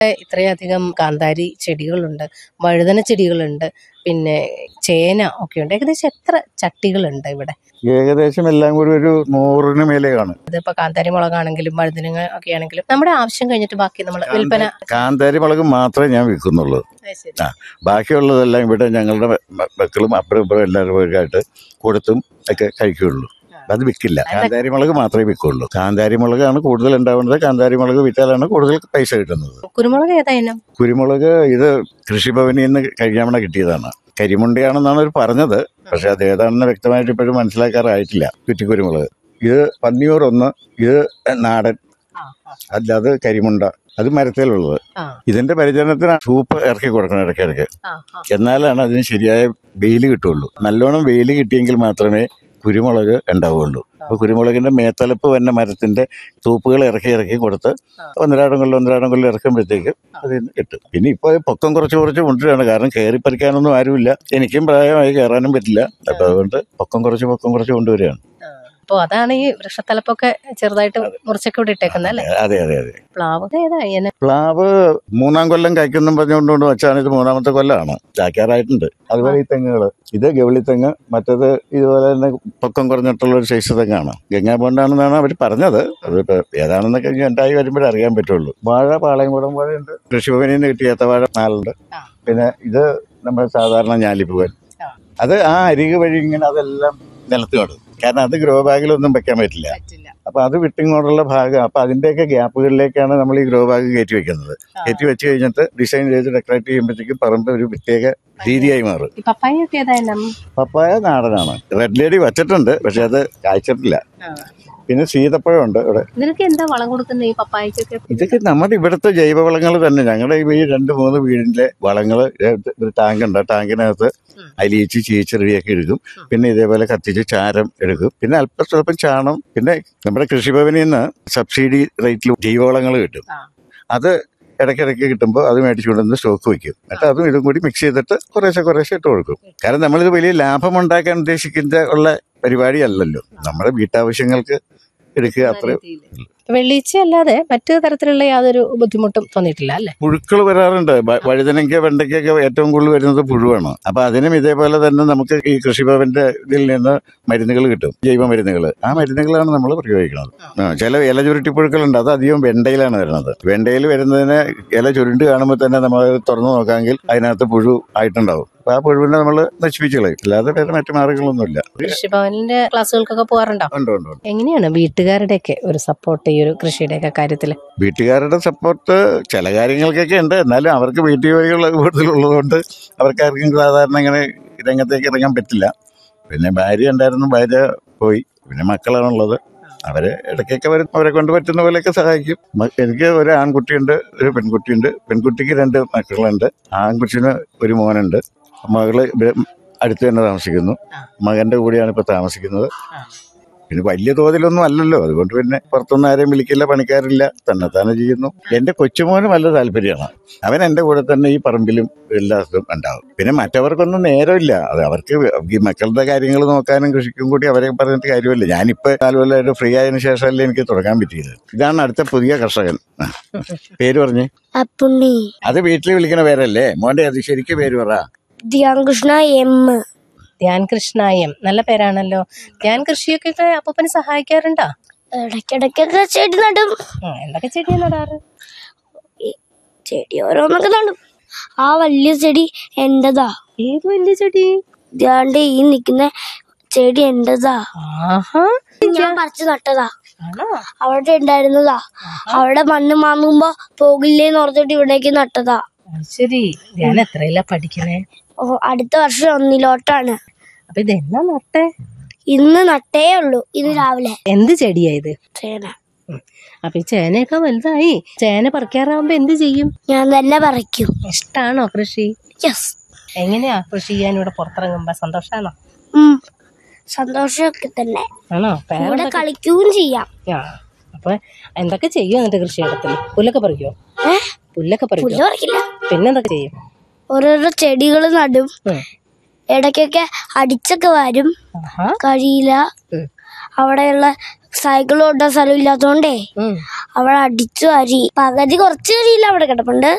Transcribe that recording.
ഇത്രയധികം കാന്താരി ചെടികളുണ്ട് വഴുതന ചെടികളുണ്ട് പിന്നെ ചേന ഒക്കെ ഉണ്ട് ഏകദേശം എത്ര ചട്ടികളുണ്ട് ഇവിടെ ഏകദേശം എല്ലാം കൂടി ഒരു നൂറിന് മേലെ കാണും ഇതിപ്പോ കാന്താരി മുളകാണെങ്കിലും വഴുതനങ്ങ ഒക്കെ ആണെങ്കിലും നമ്മുടെ ആവശ്യം കഴിഞ്ഞിട്ട് ബാക്കി നമ്മൾ വിൽപ്പന കാന്താരി മുളക് മാത്രമേ ഞാൻ വിൽക്കുന്നുള്ളൂ അത് ശരി. ആ ബാക്കിയുള്ളതെല്ലാം ഇവിടെ ഞങ്ങളുടെ മ- മ- മക്കളും അപ്പുറം ഇപ്പുറം എല്ലാവരും ആയിട്ട് കൊടുത്തും ഒക്കെ കഴിക്കുകയുള്ളൂ അത് വിൽക്കില്ല കാന്താരി മുളക് മാത്രമേ വിൽക്കുള്ളൂ കാന്താരി മുളകാണ് കൂടുതൽ ഉണ്ടാവുന്നത് കാന്താരി മുളക് വിറ്റാലാണ് കൂടുതൽ പൈസ കിട്ടുന്നത് കുരുമുളക് ഏതാ ഇനം കുരുമുളക് ഇത് കൃഷിഭവനിൽ നിന്ന് കഴിഞ്ഞാമണ കിട്ടിയതാണ് കരിമുണ്ടയാണെന്നാണ് അവർ പറഞ്ഞത് പക്ഷെ അത് ഏതാണെന്ന് വ്യക്തമായിട്ട് ഇപ്പോഴും മനസ്സിലാക്കാറായിട്ടില്ല കുറ്റിക്കുരുമുളക് ഇത് പന്നിയൂർ ഒന്ന് ഇത് നാടൻ ആ, ആ, അല്ലാതെ കരിമുണ്ട അത് മരത്തിലുള്ളത് ആ, ഇതിന്റെ പരിചരണത്തിന് സൂപ്പ് ഇറക്കി കൊടുക്കണം ഇടയ്ക്കിടയ്ക്ക് ആ, ആ. എന്നാലാണ് അതിന് ശരിയായ വെയിൽ കിട്ടുള്ളൂ നല്ലോണം വെയിൽ കിട്ടിയെങ്കിൽ മാത്രമേ കുരുമുളക് ഉണ്ടാവുകയുള്ളൂ അപ്പൊ കുരുമുളകിന്റെ മേത്തലപ്പ് വന്ന മരത്തിന്റെ തൂപ്പുകൾ ഇറക്കി ഇറക്കി കൊടുത്ത് ഒന്നരാടം കൊല്ലം ഒന്നരാടം കൊല്ലം ഇറക്കുമ്പോഴത്തേക്ക് അതിൽ നിന്ന് കിട്ടും പിന്നെ ഇപ്പൊ പൊക്കം കുറച്ച് കുറച്ച് കൊണ്ടുവരികയാണ് കാരണം കയറി പറിക്കാനൊന്നും ആരുമില്ല എനിക്കും പ്രായമായി കയറാനും പറ്റില്ല അപ്പൊ അതുകൊണ്ട് പൊക്കം കുറച്ച് പൊക്കം കുറച്ച് കൊണ്ടുവരികയാണ് ആ. അപ്പൊ അതാണ് ഈ വൃക്ഷത്തലപ്പൊക്കെ ചെറുതായിട്ട് മുറിച്ചൊക്കെ ഇവിടെ ഇട്ടേക്കുന്നത് അല്ലേ അതെ അതെ അതെ പ്ലാവ് ഏതാ ഇനം പ്ലാവ് മൂന്നാം കൊല്ലം കായ്ക്കുന്നും പറഞ്ഞുകൊണ്ട് വെച്ചാണ് ഇത് മൂന്നാമത്തെ കൊല്ലമാണ് കായ്ക്കാറായിട്ടുണ്ട് അതുപോലെ ഈ തെങ്ങുകൾ ഇത് ഗവളി തെങ്ങ് മറ്റേത് ഇതുപോലെ തന്നെ പൊക്കം കുറഞ്ഞിട്ടുള്ള ഒരു സൈസ് തെങ്ങാണ് ഗംഗാ ബോണ്ടാണെന്നാണ് അവർ പറഞ്ഞത് അതിപ്പോ ഏതാണെന്നൊക്കെ ഇനി ഉണ്ടായി വരുമ്പോഴേ അറിയാൻ പറ്റുള്ളൂ വാഴ പാളയംകുടം വാഴയുണ്ട് കൃഷിഭവനിൽ നിന്ന് കിട്ടിയ ഏത്തവാഴ നാലുണ്ട് ആ. പിന്നെ ഇത് നമ്മുടെ സാധാരണ ഞാലിപ്പൂവൻ ആ. അത് ആ അരികു വഴി ഇങ്ങനെ അതെല്ലാം നിലത്ത് നടും കാരണം അത് ഗ്രോ ബാഗിലൊന്നും വെക്കാൻ പറ്റില്ല പറ്റില്ല അപ്പൊ അത് വിട്ടിങ്ങോട്ടുള്ള ഭാഗം അപ്പൊ അതിന്റെയൊക്കെ ഗ്യാപ്പുകളിലേക്കാണ് നമ്മൾ ഈ ഗ്രോ ബാഗ് കയറ്റി വെക്കുന്നത് ആ. കയറ്റി വെച്ച് കഴിഞ്ഞിട്ട് ഡിസൈൻ ചെയ്ത് ഡെക്കറേറ്റ് ചെയ്യുമ്പോഴത്തേക്കും പറമ്പ് ഒരു പ്രത്യേക രീതിയായി മാറും ഈ പപ്പായൊക്കെ ഏതാ ഇനം പപ്പായ നാടനാണ് റെഡ് ലേഡി വച്ചിട്ടുണ്ട് പക്ഷെ അത് കായ്ച്ചിട്ടില്ല ആ. പിന്നെ സീതപ്പഴമുണ്ട് ഇവിടെ ഇതിനൊക്കെ എന്താ വളം കൊടുക്കുന്നത് ഈ പപ്പായക്കൊക്കെ ഇതൊക്കെ നമ്മുടെ ഇവിടുത്തെ ജൈവവളങ്ങൾ തന്നെ ഞങ്ങളുടെ ഈ രണ്ട് മൂന്ന് വീടിന്റെ വളങ്ങൾ ഒരു ടാങ്ക് ഉണ്ട് ആ ടാങ്കിനകത്ത് ഉം. അലിയിച്ച് ചീച്ചെറിയൊക്കെ എടുക്കും പിന്നെ ഇതേപോലെ കത്തിച്ച് ചാരം എടുക്കും പിന്നെ അല്പം സ്വല്പം ചാണം പിന്നെ നമ്മുടെ കൃഷിഭവനിൽ നിന്ന് സബ്സിഡി റേറ്റിൽ ജൈവവളങ്ങൾ കിട്ടും ആ. അത് ഇടയ്ക്കിടയ്ക്ക് കിട്ടുമ്പോൾ അത് മേടിച്ചു കൊണ്ടുവന്ന് സ്റ്റോക്ക് വയ്ക്കും എന്നിട്ട് അതും ഇതും കൂടി മിക്സ് ചെയ്തിട്ട് കുറേശ്ശെ കുറേശ്ശെ ഇട്ട് കൊടുക്കും കാരണം നമ്മളിത് വലിയ ലാഭം ഉണ്ടാക്കാൻ ഉദ്ദേശിക്കുന്ന ഉള്ള പരിപാടിയല്ലല്ലോ നമ്മുടെ വീട്ടാവശ്യങ്ങൾക്ക് എടുക്കുക അത്ര വെള്ളീച്ച അല്ലാതെ മറ്റു തരത്തിലുള്ള യാതൊരു ബുദ്ധിമുട്ടും തോന്നിയിട്ടില്ല അല്ലേ പുഴുക്കൾ വരാറുണ്ട് വ- വഴുതനയ്ക്ക വെണ്ടയ്ക്കൊക്കെ ഏറ്റവും കൂടുതൽ വരുന്നത് പുഴുവാണ് അപ്പൊ അതിനും ഇതേപോലെ തന്നെ നമുക്ക് ഈ കൃഷിഭവന്റെ ഇതിൽ നിന്ന് മരുന്നുകൾ കിട്ടും ജൈവ മരുന്നുകൾ ആ മരുന്നുകളാണ് നമ്മൾ പ്രയോഗിക്കുന്നത് ആ, ചില ഇല ചുരുട്ടി പുഴുക്കളുണ്ട് അത് അധികം വെണ്ടയിലാണ് വരുന്നത് വെണ്ടയിൽ വരുന്നതിന് ഇല ചുരുണ്ട് കാണുമ്പോൾ തന്നെ നമ്മൾ തുറന്നു നോക്കാമെങ്കിൽ അതിനകത്ത് പുഴു ആയിട്ടുണ്ടാവും അപ്പൊ ആ പുഴുവിനെ നമ്മൾ നശിപ്പിച്ചു കളയും അല്ലാതെ വേറെ മറ്റു മാർഗങ്ങളൊന്നുമില്ല കൃഷിഭവനിന്റെ ക്ലാസ്സുകൾക്കൊക്കെ പോകാറുണ്ടോ ഉണ്ട് ഉണ്ട് ഉണ്ട്. എങ്ങനെയാണ് വീട്ടുകാരുടെയൊക്കെ ഒരു സപ്പോർട്ട് ഈ ഒരു കൃഷിയുടെയൊക്കെ കാര്യത്തിൽ വീട്ടുകാരുടെ സപ്പോർട്ട് ചില കാര്യങ്ങൾക്കൊക്കെ ഉണ്ട് എന്നാലും അവർക്ക് വീട്ടു ജോലികൾ കൂടുതലുള്ളതുകൊണ്ട് അവർക്കാർക്കും സാധാരണ ഇങ്ങനെ രംഗത്തേക്ക് ഇറങ്ങാൻ പറ്റില്ല പിന്നെ ഭാര്യ ഉണ്ടായിരുന്നു ഭാര്യ പോയി പിന്നെ മക്കളാണുള്ളത് അവര് ഇടയ്ക്കൊക്കെ വരും അവരെ കൊണ്ട് പറ്റുന്ന പോലെയൊക്കെ സഹായിക്കും മ- എനിക്ക് ഒരു ആൺകുട്ടിയുണ്ട് ഒരു പെൺകുട്ടിയുണ്ട് പെൺകുട്ടിക്ക് രണ്ട് മക്കളുണ്ട് ആൺകുട്ടിന് ഒരു മോനുണ്ട് മകള് ഇവിടെ അടുത്ത് തന്നെ താമസിക്കുന്നു മകന്റെ കൂടെയാണ് ഇപ്പൊ താമസിക്കുന്നത് പിന്നെ വലിയ തോതിലൊന്നും അല്ലല്ലോ അതുകൊണ്ട് പിന്നെ പുറത്തൊന്നും ആരെയും വിളിക്കില്ല പണിക്കാരില്ല തന്നെ തന്നെ ചെയ്യുന്നു എന്റെ കൊച്ചുമോന് നല്ല താല്പര്യമാണ് അവൻ എന്റെ കൂടെ തന്നെ ഈ പറമ്പിലും എല്ലാത്തിലും ഉണ്ടാവും പിന്നെ മറ്റവർക്കൊന്നും നേരമില്ല അത് അവർക്ക് ഈ മക്കളുടെ കാര്യങ്ങൾ നോക്കാനും കൃഷിക്കും കൂടി അവരെ പറഞ്ഞിട്ട് കാര്യമില്ല ഞാനിപ്പോ നാല് കൊല്ലമായിട്ട് ഫ്രീ ആയതിനു ശേഷമല്ലേ എനിക്ക് തുടങ്ങാൻ പറ്റിയത് ഇതാണ് അടുത്ത പുതിയ കർഷകൻ ആ. പേര് പറഞ്ഞേ അപ്പുണ്ണി അത് വീട്ടിൽ വിളിക്കണ പേരല്ലേ മോന്റെ അത് ശരിക്കും പേര് പറ ധ്യാൻകൃഷ്ണ എം ധ്യാൻ കൃഷ്ണായം നല്ല പേരാണല്ലോ ധ്യാൻ കൃഷിയൊക്കെ അപ്പൂപ്പന് സഹായിക്കാറുണ്ടോ ഇടയ്ക്കിടയ്ക്കൊക്കെ ചെടി നടും ഉം, എന്തൊക്കെ ചെടിയാ നടാറ് ചെടി ഓരോന്നൊക്കെ നടും ആ വലിയ ചെടി എന്റേതാ ഏത് വലിയ ചെടി ഇതാണ്ട് ഈ നിക്കുന്ന ചെടി എന്റേതാ ആഹാ ഞാൻ പറിച്ചു നട്ടതാ ആണോ അവിടെ ഉണ്ടായിരുന്നതാ അവിടെ മണ്ണ് മാങ്ങുമ്പോ പോകില്ലേന്ന് ഓർത്തിട്ട് ഇവിടേക്ക് നട്ടതാ അത് ശരി ധ്യാൻ എത്രയില്ല പഠിക്കണേ ഓ അടുത്ത വർഷം ഒന്നിലോട്ടാണ് അപ്പൊ ഇത് എന്നാ നട്ടേ ഇന്ന് നട്ടേ ഉള്ളൂ ഇന്ന് രാവിലെ എന്ത് ചെടിയാ ഇത് ചേന ഉം. അപ്പൊ ഈ ചേനയൊക്കെ വലുതായി ചേന പറിക്കാറാവുമ്പോ എന്ത് ചെയ്യും ഞാൻ തന്നെ പറിക്കും ഇഷ്ടാണോ കൃഷി യെസ് എങ്ങനെയാ കൃഷി ചെയ്യാൻ ഇവിടെ പുറത്തിറങ്ങുമ്പോ സന്തോഷാണോ സന്തോഷമൊക്കെ തന്നെ ആണോ ഇവിടെ പേരെ കളിക്കുകയും ചെയ്യാം ആ അപ്പൊ എന്തൊക്കെ ചെയ്യും എന്നിട്ട് കൃഷിയിടത്തിൽ പുല്ലൊക്കെ പറിക്കോ ഏ പുല്ലൊക്കെ പറിക്കോ പുല്ല് പറിക്കില്ല പിന്നെന്തൊക്കെ ചെയ്യും ഓരോരോ ചെടികൾ നടും ഉം. ഇടയ്ക്കൊക്കെ അടിച്ചൊക്കെ വരും ആഹാ കഴിയില്ല ഉം. അവിടെയുള്ള സൈക്കിൾ ഓട്ടാൻ സ്ഥലം ഇല്ലാത്തോണ്ടേ ഉം. അവിടെ അടിച്ചു അരി പകുതി കുറച്ച് അരിയില്ല അവിടെ കിടപ്പുണ്ട്